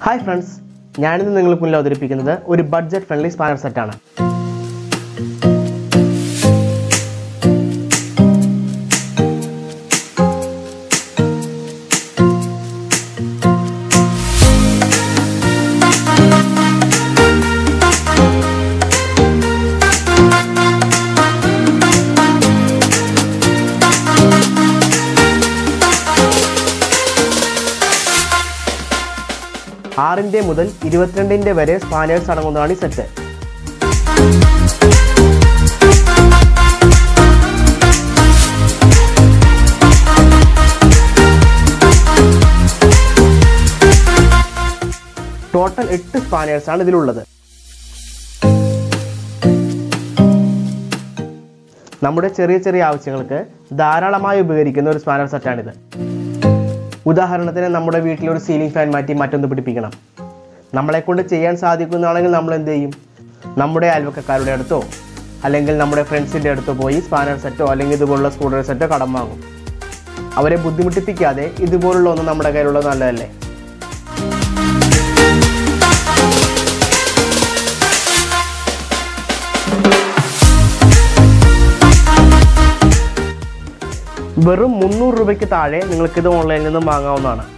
hi friends ഞാനിന്ന് നിങ്ങൾക്ക് മുന്നിൽ അവതരിപ്പിക്കുന്നത് ഒരു ബഡ്ജറ്റ് ഫ്രണ്ട്ലി സ്പാനർ സെറ്റാണ് ആറിൻ്റെ മുതൽ ഇരുപത്തിരണ്ടിൻ്റെ വരെ സ്പാനേഴ്സ് അടങ്ങുന്നതാണ് ഈ സെറ്റ് ടോട്ടൽ എട്ട് സ്പാനേഴ്സ് ആണ് ഇതിലുള്ളത് നമ്മുടെ ചെറിയ ചെറിയ ആവശ്യങ്ങൾക്ക് ധാരാളമായി ഉപകരിക്കുന്ന ഒരു സ്പാനർ സെറ്റാണിത് ഉദാഹരണത്തിന് നമ്മുടെ വീട്ടിൽ ഒരു സീലിംഗ് ഫാൻ മാറ്റി മറ്റൊന്ന് പിടിപ്പിക്കണം നമ്മളെ കൊണ്ട് ചെയ്യാൻ സാധിക്കുന്നതാണെങ്കിൽ നമ്മൾ എന്ത് ചെയ്യും നമ്മുടെ അയൽവക്കക്കാരുടെ അടുത്തോ അല്ലെങ്കിൽ നമ്മുടെ ഫ്രണ്ട്സിൻ്റെ അടുത്തോ പോയി സ്പാനർ സെറ്റോ അല്ലെങ്കിൽ ഇതുപോലുള്ള സ്കൂട്ടർ സെറ്റോ കടം വാങ്ങും അവരെ ബുദ്ധിമുട്ടിപ്പിക്കാതെ ഇതുപോലുള്ള ഒന്ന് നമ്മുടെ കയ്യിലുള്ളത് നല്ലതല്ലേ വെറും മുന്നൂറ് രൂപയ്ക്ക് താഴെ നിങ്ങൾക്കിത് ഓൺലൈനിൽ നിന്നും വാങ്ങാവുന്നതാണ്